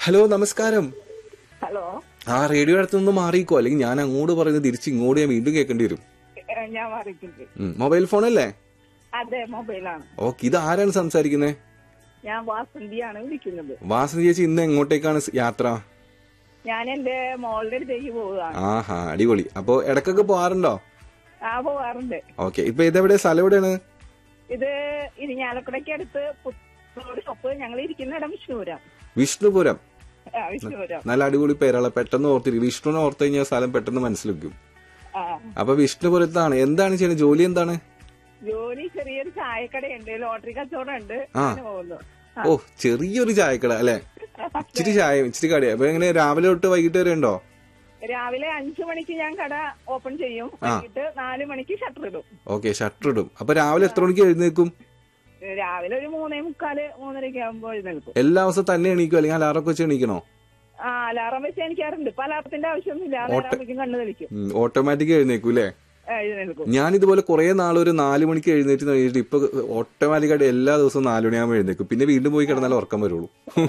Hello നമസ്കാരം hello ആ radio അടുത്ത് നിന്ന് മാറിക്കോ അല്ലെങ്കിൽ ഞാൻ അങ്ങോട്ട് പറയുന്നത് തിരിച്ച് ഇങ്ങോട്ട് ഞാൻ വീണ്ടും കേൾക്കേണ്ടി വരും ഏ, ഞാൻ മാറിയിട്ടുണ്ട് ഉം, മൊബൈൽ ഫോൺ അല്ലേ അതെ മൊബൈലാണ് ഓക്കെ ഇത് ആരാണ് സംസാരിക്കുന്നത് ഞാൻ വാസന്തിയാണ് വിളിക്കുന്നത് വാസന ചേച്ചി ഇന്ന് എങ്ങോട്ടേക്കാണ് സ് യാത്ര ഞാൻ എന്റെ മോളുടെ അടുത്തേക്ക് പോവുകയാണ് ആഹാ അടിപൊളി അപ്പോ ഇടക്കൊക്കെ പോവാറുണ്ടോ ആ പോവാറുണ്ട് ഓക്കെ ഇപ്പൊ ഇതെവിടെ സ്ഥലം എവിടെയാണ് ഇത് ഇരിഞ്ഞാലക്കുടയ്ക്ക് അടുത്ത് പുത്തോട് ഷോപ്പ് ഞങ്ങൾ ഇരിക്കുന്ന ഇടം വിഷ്ണുപുരം വിഷ്ണുപുരം ആ വിഷ്ണുപുരം നല്ല അടിപൊളി പേരാളെ പെട്ടെന്ന് ഓർത്തിരിക്കും വിഷ്ണുവിനെ ഓർത്ത് കഴിഞ്ഞാൽ സ്ഥലം പെട്ടെന്ന് മനസ്സിലാക്കും ആ അപ്പൊ വിഷ്ണുപുരത്താണ് എന്താണ് ചെയ്യുന്നത് ജോലി എന്താണ് ജോലി ചെറിയൊരു ചായക്കടയുണ്ട് ലോട്ടറി കച്ചവടം ഉണ്ട് ആ. അങ്ങനെ പോകുന്നു ആ. ഓ ചെറിയൊരു ചായക്കട അല്ലെ ഇച്ചിരി ചായ ഇച്ചിരി കട അപ്പൊ എങ്ങനെ രാവിലെ തൊട്ട് വൈകിട്ട് വരെ ഉണ്ടോ രാവിലെ അഞ്ചു മണിക്ക് ഞാൻ കട ഓപ്പൺ ചെയ്യും വൈകിട്ട് നാല് മണിക്ക് ഷട്ടർ ഇടും ഓക്കെ ഷട്ടർ ഇടും അപ്പൊ രാവിലെ എത്ര മണിക്ക് എഴുന്നേക്കും രാവിലെ ഒരു മൂന്നേ മുക്കാല് മൂന്നരയ്ക്ക് ആകുമ്പോൾ എഴുന്നേൽക്കും എല്ലാ ദിവസവും തന്നെ എണീക്കും അല്ലെങ്കിൽ അലാറൊക്കെ വെച്ച് എണീക്കണോ ആ അലാറം വെച്ച് എനിക്കാറുണ്ട് ഇപ്പൊ അലാറത്തിന്റെ ആവശ്യമൊന്നുമില്ല അലാറം കണ്ണു തെളിക്കും ഓട്ടോമാറ്റിക് എഴുന്നേക്കും അല്ലേ ആ, എഴുന്നേൽക്കും ഞാൻ ഇതുപോലെ കുറെ നാൾ ഒരു നാല് മണിക്ക് എഴുന്നേറ്റ് കഴിഞ്ഞിട്ട് ഇപ്പൊ ഓട്ടോമാറ്റിക്കായിട്ട് എല്ലാ ദിവസവും നാല് മണിയാകുമ്പോൾ എഴുന്നേക്കും പിന്നെ വീണ്ടും പോയി കിടന്നാലേ ഉറക്കം വരുള്ളൂ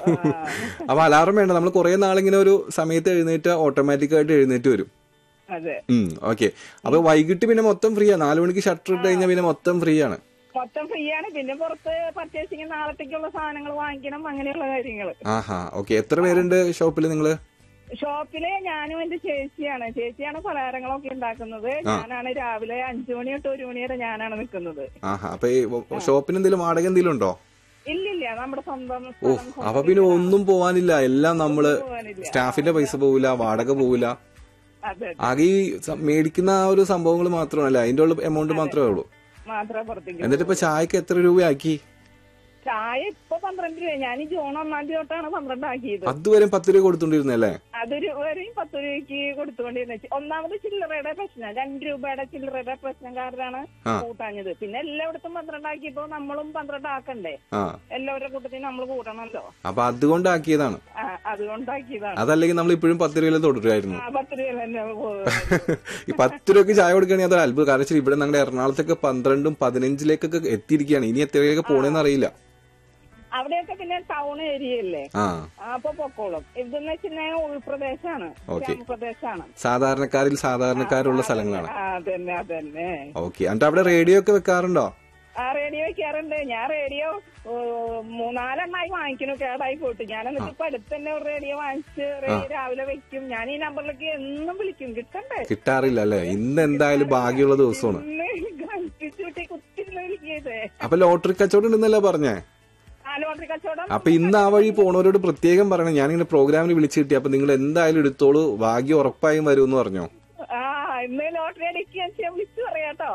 അപ്പൊ അലാറം വേണ്ട നമ്മൾ കുറെ നാളിങ്ങനെ ഒരു സമയത്ത് എഴുന്നേറ്റ് ഓട്ടോമാറ്റിക് ആയിട്ട് എഴുന്നേറ്റ് വരും അതെ ഉം ഓക്കെ അപ്പൊ വൈകിട്ട് പിന്നെ മൊത്തം ഫ്രീ ആണ് നാല് മണിക്ക് ഷട്ടർ ഇട്ട് കഴിഞ്ഞാൽ പിന്നെ മൊത്തം ഫ്രീ ആണ് മൊത്തം ഫ്രീ ആണ് പിന്നെ പുറത്ത് പർച്ചേസിങ് നാളത്തേക്കുള്ള സാധനങ്ങൾ വാങ്ങിക്കണം അങ്ങനെയുള്ള കാര്യങ്ങൾ ആഹാ ഓക്കെ എത്ര പേരുണ്ട് ഷോപ്പിൽ നിങ്ങള് ഷോപ്പില് ഞാനും എന്റെ ചേച്ചിയാണ് ചേച്ചിയാണ് പലഹാരങ്ങളൊക്കെ ഉണ്ടാക്കുന്നത് ഞാനാണ് രാവിലെ അഞ്ചു മണി തൊട്ട് ഒരു മണി വരെ ഞാനാണ് നിൽക്കുന്നത് ആഹാ അപ്പൊ ഈ ഷോപ്പിന് എന്തെങ്കിലും വാടക എന്തെങ്കിലും ഉണ്ടോ ഇല്ലില്ല നമ്മുടെ സ്വന്തം ഓ സ്ഥലം സ്വന്തം അപ്പൊ പിന്നെ ഒന്നും പോവാനില്ല എല്ലാം നമ്മള് പോകാനില്ല. സ്റ്റാഫിന്റെ പൈസ പോവില്ല വാടക പോവില്ല അതെ ആകെ ഈ സ- മേടിക്കുന്ന ആ ഒരു സംഭവങ്ങൾ മാത്രമല്ല അതിന്റെ ഉള്ള എമൗണ്ട് മാത്രമേ ഉള്ളൂ മാത്രമേ പുറത്തേക്ക് എന്നിട്ട് ഇപ്പൊ ചായക്ക് എത്ര രൂപയാക്കി ചായ ഇപ്പൊ പന്ത്രണ്ട് രൂപ ഞാൻ ഈ ജൂൺ ഒന്നാം തീയതി തൊട്ടാണ് പന്ത്രണ്ട് ആക്കിയത് അതുവരെ പത്ത് രൂപ കൊടുത്തോണ്ടിരുന്നല്ലേ അതൊരു വരെയും പത്ത് രൂപയ്ക്ക് കൊടുത്തുകൊണ്ടിരുന്ന ഒന്നാമത് ചില്ലറയുടെ പ്രശ്നം രണ്ട് രൂപയുടെ ചില്ലറയുടെ പ്രശ്നം കാരണമാണ് ആ. കൂട്ടാഞ്ഞത് പിന്നെ എല്ലായിടത്തും പന്ത്രണ്ടാക്കിയപ്പോ നമ്മളും പന്ത്രണ്ടാക്കണ്ടേ ആ എല്ലാവരുടെ കൂട്ടത്തിൽ നമ്മൾ കൂട്ടണമല്ലോ അപ്പൊ അതുകൊണ്ടാക്കിയതാണ് ആ, അതുകൊണ്ടാക്കിയതാണ് അതല്ലെങ്കിൽ നമ്മൾ ഇപ്പോഴും പത്ത് രൂപയിൽ തുടരുമായിരുന്നു ആ പത്ത് രൂപ തന്നെ പോകുന്നത് ഈ പത്ത് രൂപയ്ക്ക് ചായ കൊടുക്കുകയാണെങ്കിൽ അതൊരു അത്ഭുതം കാരണം വെച്ചാൽ ഇവിടെ നമ്മുടെ എറണാകുളത്തൊക്കെ പന്ത്രണ്ടും പതിനഞ്ചിലേക്കൊക്കെ എത്തിയിരിക്കുകയാണ് ഇനി എത്രയൊക്കെ പോണേന്ന് അറിയില്ല അവിടെയൊക്കെ പിന്നെ ടൗൺ ഏരിയ അല്ലേ ആ ആ, അപ്പൊ പൊക്കോളും ഇതെന്ന് വെച്ചിട്ടുണ്ടെങ്കിൽ ഉൾപ്രദേശമാണ് ഓക്കേ. ഗ്രാമപ്രദേശമാണ് സാധാരണക്കാരിൽ സാധാരണക്കാരുള്ള സ്ഥലങ്ങളാണ് ആ, അതന്നെ അതന്നെ ഓക്കെ എന്നിട്ട് അവിടെ റേഡിയോ ഒക്കെ വെക്കാറുണ്ടോ ആ റേഡിയോ വെക്കാറുണ്ട് ഞാൻ റേഡിയോ ഏ, മൂന്നാലെണ്ണായി വാങ്ങിക്കുന്നു കേടായി പോയിട്ട് ഞാൻ എന്നിട്ട് ഇപ്പൊ അടുത്ത് തന്നെ ഒരു റേഡിയോ വാങ്ങിച്ച് റേഡിയോ രാവിലെ വെക്കും ഞാൻ ഈ നമ്പറിലേക്ക് എന്നും വിളിക്കും കിട്ടണ്ടേ കിട്ടാറില്ല അല്ലെ ഇന്ന് എന്തായാലും ഭാഗ്യമുള്ള ദിവസമാണ് ഇന്ന് ഗൾഫിച്ചൂട്ടി കുത്തിരുന്ന് വിളിക്കേ അപ്പൊ ലോട്ടറി കച്ചവടം ഉണ്ടെന്നല്ലേ പറഞ്ഞേ ആ ലോട്ടറി കച്ചവടം അപ്പൊ ഇന്ന് ആ വഴി പോണവരോട് പ്രത്യേകം പറയണം ഞാനിങ്ങനെ പ്രോഗ്രാമിന് വിളിച്ചു കിട്ടി അപ്പൊ നിങ്ങൾ എന്തായാലും എടുത്തോളൂ ഭാഗ്യം ഉറപ്പായും വരും എന്ന് പറഞ്ഞോ ആ ഇന്ന് ലോട്ടറി അടിക്കാൻ ഞാൻ വിളിച്ചു പറയാട്ടോ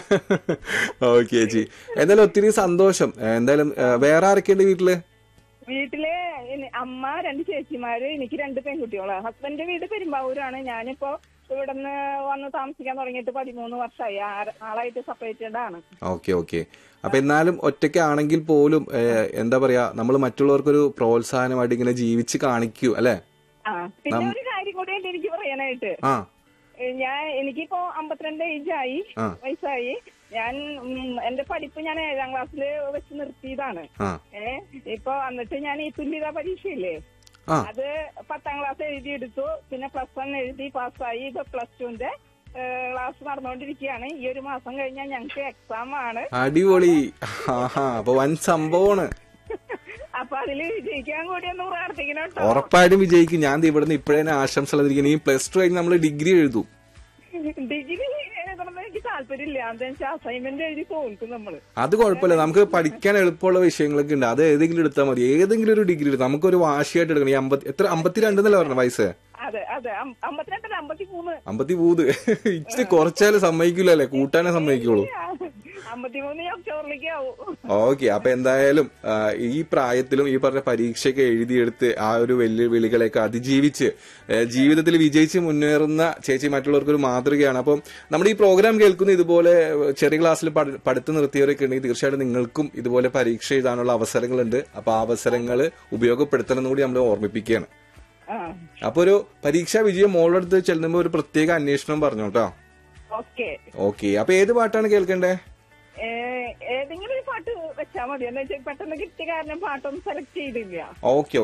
ഓക്കെ ചേച്ചി എന്തായാലും ഒത്തിരി സന്തോഷം ഏ, എന്തായാലും ഏ, വേറെ ആരൊക്കെയുണ്ട് വീട്ടില് വീട്ടില് ഇനി അമ്മ രണ്ട് ചേച്ചിമാര് എനിക്ക് രണ്ട് പെൺകുട്ടികളാണ് ഹസ്ബൻഡിന്റെ വീട് പെരുമ്പാവൂരാണ് ഞാനിപ്പോ ഇവിടുന്ന് വന്ന് താമസിക്കാൻ തുടങ്ങിയിട്ട് പതിമൂന്ന് വർഷമായി ആ- ആളായിട്ട് സെപ്പറേറ്റഡ് ആണ് ഓക്കെ ഓക്കെ അപ്പൊ എന്നാലും ഒറ്റയ്ക്കാണെങ്കിൽ പോലും ഏ, എന്താ പറയാ നമ്മൾ മറ്റുള്ളവർക്കൊരു പ്രോത്സാഹനമായിട്ട് ഇങ്ങനെ ജീവിച്ച് കാണിക്കൂ അല്ലെ ആ പിന്നെ ഒരു കാര്യം കൂടി ഉണ്ട് എനിക്ക് പറയാനായിട്ട് ആ ഏ, ഞാൻ എനിക്കിപ്പോ അമ്പത്തിരണ്ട് ഏജ് ആയി ആ. വയസ്സായി ഞാൻ ഉം, എന്റെ പഠിപ്പ് ഞാൻ ഏഴാം ക്ലാസ്സിൽ വെച്ച് നിർത്തിയതാണ് ആ ഏ ഇപ്പൊ എന്നിട്ട് ഞാൻ ഈ തുല്യതാ പരീക്ഷയില്ലേ ആ അത് പത്താം ക്ലാസ് എഴുതി എടുത്തു പിന്നെ പ്ലസ് വൺ എഴുതി പാസ്സായി ഇപ്പൊ പ്ലസ് ടുന്റെ ക്ലാസ് നടന്നുകൊണ്ടിരിക്കുകയാണ് ഈ ഒരു മാസം കഴിഞ്ഞാൽ ഞങ്ങൾക്ക് എക്സാം ആണ് അടിപൊളി ആഹാ അപ്പൊ വൻ സംഭവമാണ് അപ്പൊ അതില് വിജയിക്കാൻ കൂടി ഒന്ന് പ്രാർത്ഥിക്കണം കേട്ടോ ഉറപ്പായിട്ടും വിജയിക്കും ഞാൻ ദേ ഇവിടുന്ന് ഇപ്പോഴേ ആശംസ ഈ പ്ലസ് ടു കഴിഞ്ഞ് നമ്മൾ ഡിഗ്രി എഴുതും ഡിഗ്രി എഴുതണമെന്ന് എനിക്ക് താല്പര്യമില്ല എന്താ വെച്ചാൽ അസൈൻമെന്റ് എഴുതി തോൽക്കും നമ്മള് അത് കുഴപ്പമില്ല നമുക്ക് പഠിക്കാൻ എളുപ്പമുള്ള വിഷയങ്ങളൊക്കെ ഉണ്ട് അത് ഏതെങ്കിലും എടുത്താൽ മതി ഏതെങ്കിലും ഒരു ഡിഗ്രി എടുത്താൽ നമുക്കൊരു വാശിയായിട്ട് എടുക്കണം ഈ അമ്പത്തി എത്ര അമ്പത്തിരണ്ട് എന്നല്ലേ പറഞ്ഞ വയസ്സ് അതെ അതെ അം- അമ്പത്തിരണ്ടല്ല അമ്പത്തി മൂന്ന് അമ്പത്തി മൂന്ന് ഇച്ചിരി കുറച്ചാലും സമ്മതിക്കില്ലല്ലേ കൂട്ടാനേ സമ്മതിക്കുള്ളൂ അമ്പത്തിമൂന്ന് ഞാൻ ഒക്ടോബറിലേക്ക് ആവും ഓക്കെ അപ്പൊ എന്തായാലും ആ, ഈ പ്രായത്തിലും ഈ പറഞ്ഞ പരീക്ഷയൊക്കെ എഴുതിയെടുത്ത് ആ ഒരു വെല്ലുവിളികളെയൊക്കെ അതിജീവിച്ച് ഏ, ജീവിതത്തിൽ വിജയിച്ച് മുന്നേറുന്ന ചേച്ചി മറ്റുള്ളവർക്ക് ഒരു മാതൃകയാണ് അപ്പം നമ്മുടെ ഈ പ്രോഗ്രാം കേൾക്കുന്ന ഇതുപോലെ ചെറിയ ക്ലാസ്സിൽ പഠി- പഠിത്തം നിർത്തിയവരൊക്കെ ഉണ്ടെങ്കിൽ തീർച്ചയായിട്ടും നിങ്ങൾക്കും ഇതുപോലെ പരീക്ഷ എഴുതാനുള്ള അവസരങ്ങളുണ്ട് അപ്പൊ ആ അവസരങ്ങൾ ഉപയോഗപ്പെടുത്തണം എന്ന് കൂടി നമ്മൾ ഓർമ്മിപ്പിക്കുകയാണ് ആ അപ്പൊ ഒരു പരീക്ഷാ വിജയം മോളുടെ അടുത്ത് ചെല്ലുമ്പോൾ ഒരു പ്രത്യേക അന്വേഷണം പറഞ്ഞു കേട്ടോ ഓക്കെ ഓക്കെ അപ്പൊ ഏത് പാട്ടാണ് കേൾക്കണ്ടേ ഏതെങ്കിലും ഒരു പാട്ട് വെച്ചാൽ മതി എന്താ വെച്ചാൽ പെട്ടെന്ന് കിട്ടിയ കാരണം പാട്ടൊന്നും സെലക്ട് ചെയ്തില്ല ഓക്കെ